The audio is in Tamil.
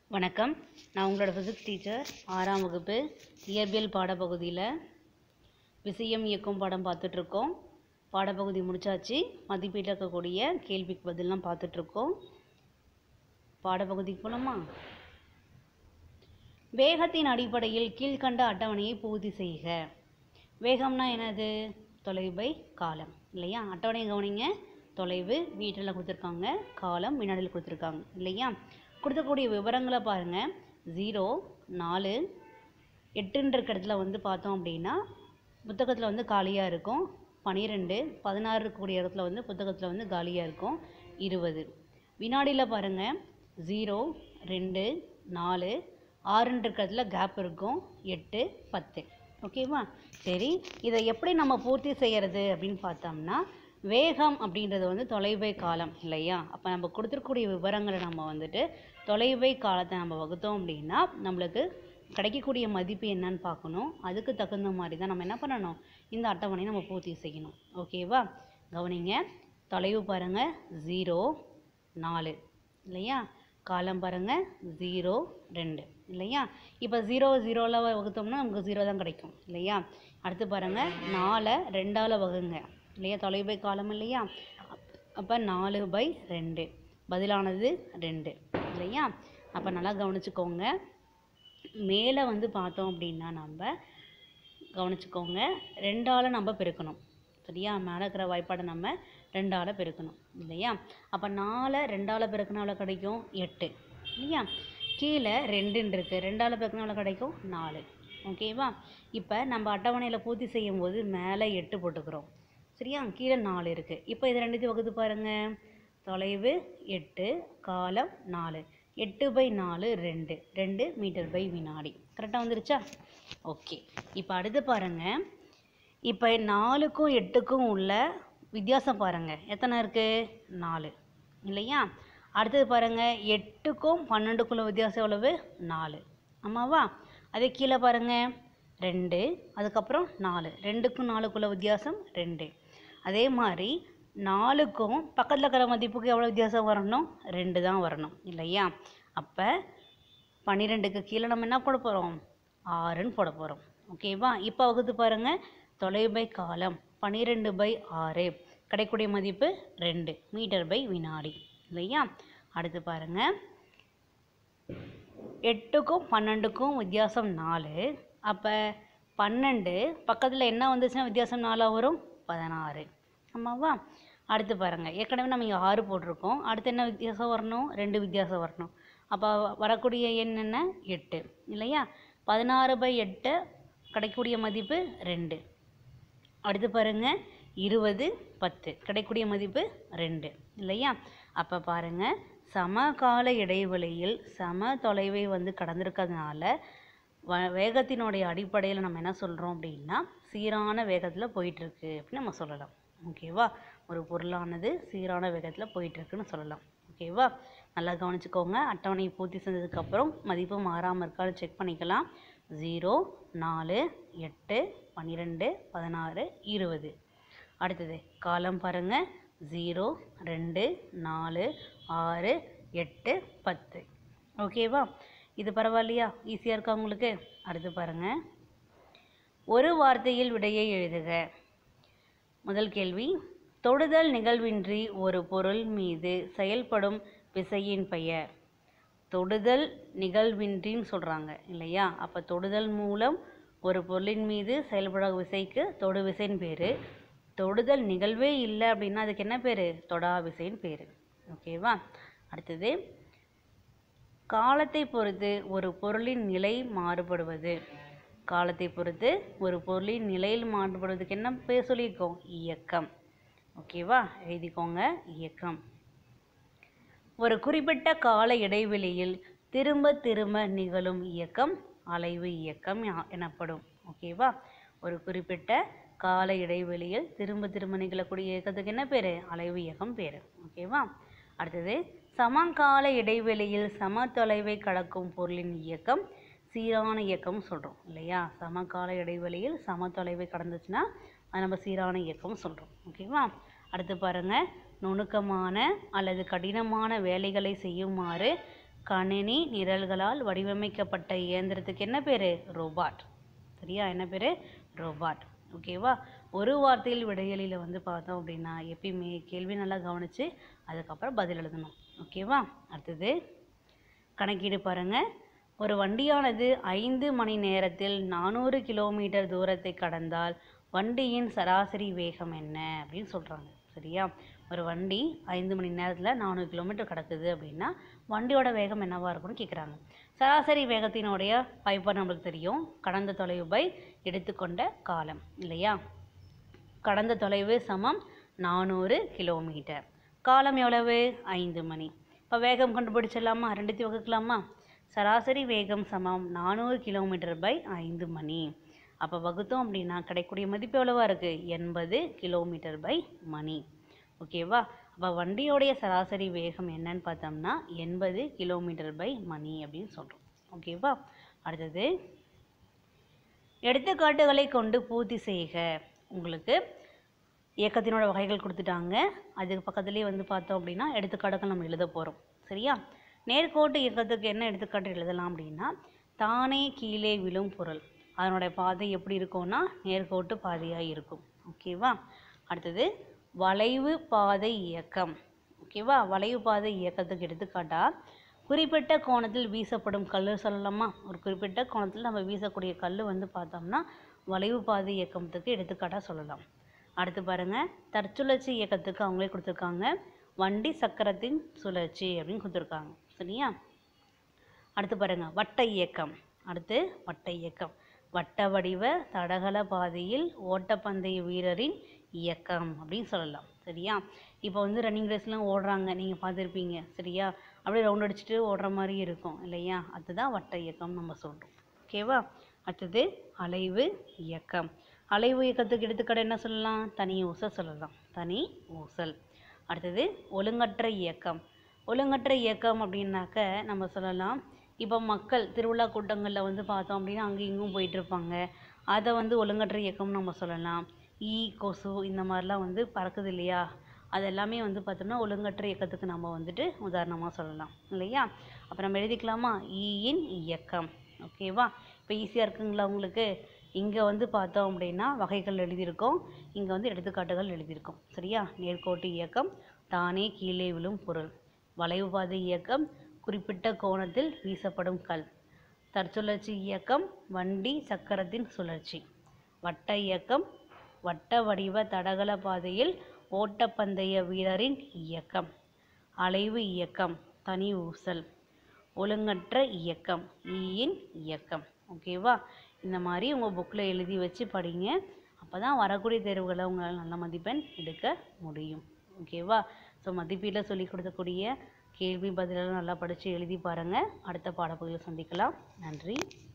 வணக்கம் நான் உங்களோட ஃபிசிக்ஸ் டீச்சர் ஆறாம் வகுப்பு இயற்பியல் பாடப்பகுதியில் விஷயம் இயக்கும் பாடம் பார்த்துட்ருக்கோம் பாடப்பகுதி முடிச்சாச்சு மதிப்பீட்டில் இருக்கக்கூடிய கேள்விக்கு பதிலாம் பார்த்துட்ருக்கோம் பாடப்பகுதிக்கு போகலாமா வேகத்தின் அடிப்படையில் கீழ்க்கண்ட அட்டவணையை பூர்த்தி செய்க வேகம்னா என்னது தொலைவு பை காலம் இல்லையா அட்டவணை கவனிங்க தொலைவு மீட்டரில் கொடுத்துருக்காங்க காலம் வினாடியில் கொடுத்துருக்காங்க இல்லையா கொடுக்கக்கூடிய விவரங்களை பாருங்கள் ஜீரோ நாலு எட்டுன்ற இடத்துல வந்து பார்த்தோம் அப்படின்னா புத்தகத்தில் வந்து காலியாக இருக்கும் பன்னிரெண்டு பதினாறு இருக்கக்கூடிய இடத்துல வந்து புத்தகத்தில் வந்து காலியாக இருக்கும் இருபது வினாடியில் பாருங்கள் ஜீரோ ரெண்டு நாலு ஆறுன்ற இடத்துல கேப் இருக்கும் எட்டு பத்து ஓகேவா சரி இதை எப்படி நம்ம பூர்த்தி செய்கிறது அப்படின்னு பார்த்தோம்னா வேகம் அப்படின்றது வந்து தொலைவை காலம் இல்லையா அப்போ நம்ம கொடுத்துருக்கக்கூடிய விவரங்களை நம்ம வந்துட்டு தொலைவை காலத்தை நம்ம வகுத்தோம் அப்படின்னா நம்மளுக்கு கிடைக்கக்கூடிய மதிப்பு என்னன்னு பார்க்கணும் அதுக்கு தகுந்த மாதிரி தான் நம்ம என்ன பண்ணணும் இந்த அட்டவணையை நம்ம பூர்த்தி செய்யணும் ஓகேவா கவனிங்க தொலைவு பாருங்கள் ஜீரோ நாலு இல்லையா காலம் பாருங்கள் ஜீரோ ரெண்டு இல்லையா இப்போ ஜீரோ ஜீரோவில் வகுத்தோம்னா நமக்கு ஜீரோ தான் கிடைக்கும் இல்லையா அடுத்து பாருங்கள் நாலை ரெண்டால் வகுங்க இல்லையா தொலைவை காலம் இல்லையா அப்போ நாலு பை ரெண்டு பதிலானது ரெண்டு இல்லையா அப்போ நல்லா கவனிச்சுக்கோங்க மேலே வந்து பார்த்தோம் அப்படின்னா நம்ம கவனிச்சுக்கோங்க ரெண்டால் நம்ம பெருக்கணும் சரியா மேலே இருக்கிற வாய்ப்பாடை நம்ம ரெண்டால் பெருக்கணும் இல்லையா அப்போ நாலை ரெண்டால் பெருக்கினா எவ்வளோ கிடைக்கும் எட்டு இல்லையா கீழே ரெண்டுன்னு இருக்குது ரெண்டால் பெருக்கினா எவ்வளோ கிடைக்கும் நாலு ஓகேவா இப்போ நம்ம அட்டவணையில் பூர்த்தி செய்யும் போது மேலே எட்டு போட்டுக்கிறோம் சரியா கீழே நாலு இருக்குது இப்போ இது ரெண்டுத்தையும் வகுத்து பாருங்கள் தொலைவு எட்டு காலம் நாலு எட்டு பை நாலு ரெண்டு ரெண்டு மீட்டர் பை வினாடி கரெக்டாக வந்துருச்சா ஓகே இப்போ அடுத்து பாருங்கள் இப்போ நாலுக்கும் எட்டுக்கும் உள்ள வித்தியாசம் பாருங்கள் எத்தனை இருக்குது நாலு இல்லையா அடுத்தது பாருங்கள் எட்டுக்கும் பன்னெண்டுக்குள்ள வித்தியாசம் எவ்வளவு நாலு ஆமாவா அதே கீழே பாருங்கள் ரெண்டு அதுக்கப்புறம் நாலு ரெண்டுக்கும் நாலுக்குள்ள வித்தியாசம் ரெண்டு அதே மாதிரி நாலுக்கும் பக்கத்தில் இருக்கிற மதிப்புக்கு எவ்வளோ வித்தியாசம் வரணும் ரெண்டு தான் வரணும் இல்லையா அப்போ பன்னிரெண்டுக்கு கீழே நம்ம என்ன போட போகிறோம் ஆறுன்னு போட போகிறோம் ஓகேவா இப்போ வகுத்து பாருங்கள் தொலைவு பை காலம் பன்னிரெண்டு பை ஆறு கிடைக்கூடிய மதிப்பு ரெண்டு மீட்டர் பை வினாடி இல்லையா அடுத்து பாருங்கள் எட்டுக்கும் பன்னெண்டுக்கும் வித்தியாசம் நாலு அப்போ பன்னெண்டு பக்கத்தில் என்ன வந்துச்சுன்னா வித்தியாசம் நாலாக வரும் பதினாறு ஆமாவா அடுத்து பாருங்கள் ஏற்கனவே நம்ம இங்கே ஆறு போட்டிருக்கோம் அடுத்து என்ன வித்தியாசம் வரணும் ரெண்டு வித்தியாசம் வரணும் அப்போ வரக்கூடிய எண் என்ன எட்டு இல்லையா பதினாறு பை எட்டு கிடைக்கக்கூடிய மதிப்பு ரெண்டு அடுத்து பாருங்கள் இருபது பத்து கிடைக்கக்கூடிய மதிப்பு ரெண்டு இல்லையா அப்போ பாருங்கள் சமகால இடைவெளியில் சம தொலைவை வந்து கடந்திருக்கிறதுனால வ வேகத்தினுடைய அடிப்படையில் நம்ம என்ன சொல்கிறோம் அப்படின்னா சீரான வேகத்தில் போயிட்டுருக்கு அப்படின்னு நம்ம சொல்லலாம் ஓகேவா ஒரு பொருளானது சீரான வேகத்தில் போயிட்டுருக்குன்னு சொல்லலாம் ஓகேவா நல்லா கவனிச்சுக்கோங்க அட்டவணையை பூர்த்தி செஞ்சதுக்கப்புறம் மதிப்பு மாறாமல் இருக்கான்னு செக் பண்ணிக்கலாம் ஜீரோ நாலு எட்டு பன்னிரெண்டு பதினாறு இருபது அடுத்தது காலம் பாருங்கள் ஜீரோ ரெண்டு நாலு ஆறு எட்டு பத்து ஓகேவா இது பரவாயில்லையா ஈஸியாக இருக்கா உங்களுக்கு அடுத்து பாருங்கள் ஒரு வார்த்தையில் விடையை எழுதுக முதல் கேள்வி தொடுதல் நிகழ்வின்றி ஒரு பொருள் மீது செயல்படும் விசையின் பெயர் தொடுதல் நிகழ்வின்றின்னு சொல்கிறாங்க இல்லையா அப்போ தொடுதல் மூலம் ஒரு பொருளின் மீது செயல்படும் விசைக்கு தொடு விசைன்னு பேர் தொடுதல் நிகழ்வே இல்லை அப்படின்னா அதுக்கு என்ன பேர் தொடா விசைன்னு பேர் ஓகேவா அடுத்தது காலத்தை பொறுத்து ஒரு பொருளின் நிலை மாறுபடுவது காலத்தை பொறுத்து ஒரு பொருளின் நிலையில் மாறுபடுவதுக்கு என்ன பேர் சொல்லியிருக்கோம் இயக்கம் ஓகேவா எழுதிக்கோங்க இயக்கம் ஒரு குறிப்பிட்ட கால இடைவெளியில் திரும்ப திரும்ப நிகழும் இயக்கம் அலைவு இயக்கம் எனப்படும் ஓகேவா ஒரு குறிப்பிட்ட கால இடைவெளியில் திரும்ப திரும்ப நிகழக்கூடிய இயக்கத்துக்கு என்ன பேர் அலைவு இயக்கம் பேர் ஓகேவா அடுத்தது சமகால இடைவெளியில் சம தொலைவை கடக்கும் பொருளின் இயக்கம் சீரான இயக்கம் சொல்கிறோம் இல்லையா சமகால இடைவெளியில் சம தொலைவை கடந்துச்சுன்னா அது நம்ம சீரான இயக்கம் சொல்கிறோம் ஓகேவா அடுத்து பாருங்கள் நுணுக்கமான அல்லது கடினமான வேலைகளை செய்யுமாறு கணினி நிரல்களால் வடிவமைக்கப்பட்ட இயந்திரத்துக்கு என்ன பேர் ரோபாட் சரியா என்ன பேர் ரோபாட் ஓகேவா ஒரு வார்த்தையில் விடையலில் வந்து பார்த்தோம் அப்படின்னா எப்பயுமே கேள்வி நல்லா கவனித்து அதுக்கப்புறம் பதில் எழுதணும் ஓகேவா அடுத்தது கணக்கீடு பாருங்க ஒரு வண்டியானது ஐந்து மணி நேரத்தில் நானூறு கிலோமீட்டர் தூரத்தை கடந்தால் வண்டியின் சராசரி வேகம் என்ன அப்படின்னு சொல்கிறாங்க சரியா ஒரு வண்டி ஐந்து மணி நேரத்தில் நானூறு கிலோமீட்டர் கடக்குது அப்படின்னா வண்டியோட வேகம் என்னவா இருக்கும்னு கேட்குறாங்க சராசரி வேகத்தினுடைய பயன்பாடு நம்மளுக்கு தெரியும் கடந்த தொலைவு பை எடுத்துக்கொண்ட காலம் இல்லையா கடந்த தொலைவு சமம் நானூறு கிலோமீட்டர் காலம் எவ்வளவு ஐந்து மணி இப்போ வேகம் கண்டுபிடிச்சிடலாமா ரெண்டுத்தையும் வகுக்கலாமா சராசரி வேகம் சமம் நானூறு கிலோமீட்டர் பை ஐந்து மணி அப்போ வகுத்தோம் அப்படின்னா கிடைக்கக்கூடிய மதிப்பு எவ்வளவா இருக்குது எண்பது கிலோமீட்டர் பை மணி ஓகேவா அப்போ வண்டியோடைய சராசரி வேகம் என்னன்னு பார்த்தோம்னா எண்பது கிலோமீட்டர் பை மணி அப்படின்னு சொல்கிறோம் ஓகேவா அடுத்தது எடுத்துக்காட்டுகளை கொண்டு பூர்த்தி செய்க உங்களுக்கு இயக்கத்தினோட வகைகள் கொடுத்துட்டாங்க அதுக்கு பக்கத்துலேயே வந்து பார்த்தோம் அப்படின்னா எடுத்துக்காட்டுகள் நம்ம எழுத போகிறோம் சரியா நேர்கோட்டு இயக்கத்துக்கு என்ன எடுத்துக்காட்டு எழுதலாம் அப்படின்னா தானே கீழே விழும் பொருள் அதனுடைய பாதை எப்படி இருக்கும்னா நேர்கோட்டு பாதையாக இருக்கும் ஓகேவா அடுத்தது வளைவு பாதை இயக்கம் ஓகேவா வளைவு பாதை இயக்கத்துக்கு எடுத்துக்காட்டா குறிப்பிட்ட கோணத்தில் வீசப்படும் கல் சொல்லலாமா ஒரு குறிப்பிட்ட கோணத்தில் நம்ம வீசக்கூடிய கல் வந்து பார்த்தோம்னா வளைவு பாதை இயக்கத்துக்கு எடுத்துக்காட்டாக சொல்லலாம் அடுத்து பாருங்க தற்சுழற்சி இயக்கத்துக்கு அவங்களே கொடுத்துருக்காங்க வண்டி சக்கரத்தின் சுழற்சி அப்படின்னு கொடுத்துருக்காங்க சரியா அடுத்து பாருங்க வட்ட இயக்கம் அடுத்து வட்ட இயக்கம் வட்ட வடிவ தடகள பாதையில் ஓட்டப்பந்தய வீரரின் இயக்கம் அப்படின்னு சொல்லலாம் சரியா இப்போ வந்து ரன்னிங் ரேஸ்லாம் ஓடுறாங்க நீங்கள் பார்த்துருப்பீங்க சரியா அப்படியே ரவுண்ட் அடிச்சுட்டு ஓடுற மாதிரி இருக்கும் இல்லையா அதுதான் வட்ட இயக்கம் நம்ம சொல்கிறோம் ஓகேவா அடுத்தது அலைவு இயக்கம் அலைவு இயக்கத்துக்கு எடுத்துக்காட்டு என்ன சொல்லலாம் தனி ஊசல் சொல்லலாம் தனி ஊசல் அடுத்தது ஒழுங்கற்ற இயக்கம் ஒழுங்கற்ற இயக்கம் அப்படின்னாக்க நம்ம சொல்லலாம் இப்போ மக்கள் திருவிழா கூட்டங்களில் வந்து பார்த்தோம் அப்படின்னா அங்கேயும் இங்கும் போயிட்டு இருப்பாங்க அதை வந்து ஒழுங்கற்ற இயக்கம்னு நம்ம சொல்லலாம் ஈ கொசு இந்த மாதிரிலாம் வந்து பறக்குது இல்லையா அது எல்லாமே வந்து பார்த்தோம்னா ஒழுங்கற்ற இயக்கத்துக்கு நம்ம வந்துட்டு உதாரணமாக சொல்லலாம் இல்லையா அப்போ நம்ம எழுதிக்கலாமா ஈயின் இயக்கம் ஓகேவா இப்போ ஈஸியாக இருக்குங்களா உங்களுக்கு இங்கே வந்து பார்த்தோம் அப்படின்னா வகைகள் எழுதியிருக்கோம் இங்கே வந்து எடுத்துக்காட்டுகள் எழுதியிருக்கோம் சரியா நேர்கோட்டு இயக்கம் தானே கீழே விழும் பொருள் வளைவுபாதை இயக்கம் குறிப்பிட்ட கோணத்தில் வீசப்படும் கல் தற்சுழற்சி இயக்கம் வண்டி சக்கரத்தின் சுழற்சி வட்ட இயக்கம் வட்ட வடிவ தடகள பாதையில் ஓட்டப்பந்தய வீரரின் இயக்கம் அலைவு இயக்கம் தனி ஊசல் ஒழுங்கற்ற இயக்கம் ஈயின் இயக்கம் ஓகேவா இந்த மாதிரி உங்கள் புக்கில் எழுதி வச்சு படிங்க அப்போ தான் வரக்கூடிய தேர்வுகளை உங்களால் நல்ல மதிப்பெண் எடுக்க முடியும் ஓகேவா ஸோ மதிப்பீட்டில் சொல்லி கொடுக்கக்கூடிய கேள்வி பதிலெல்லாம் நல்லா படித்து எழுதி பாருங்கள் அடுத்த பாடப்பகுதியில் சந்திக்கலாம் நன்றி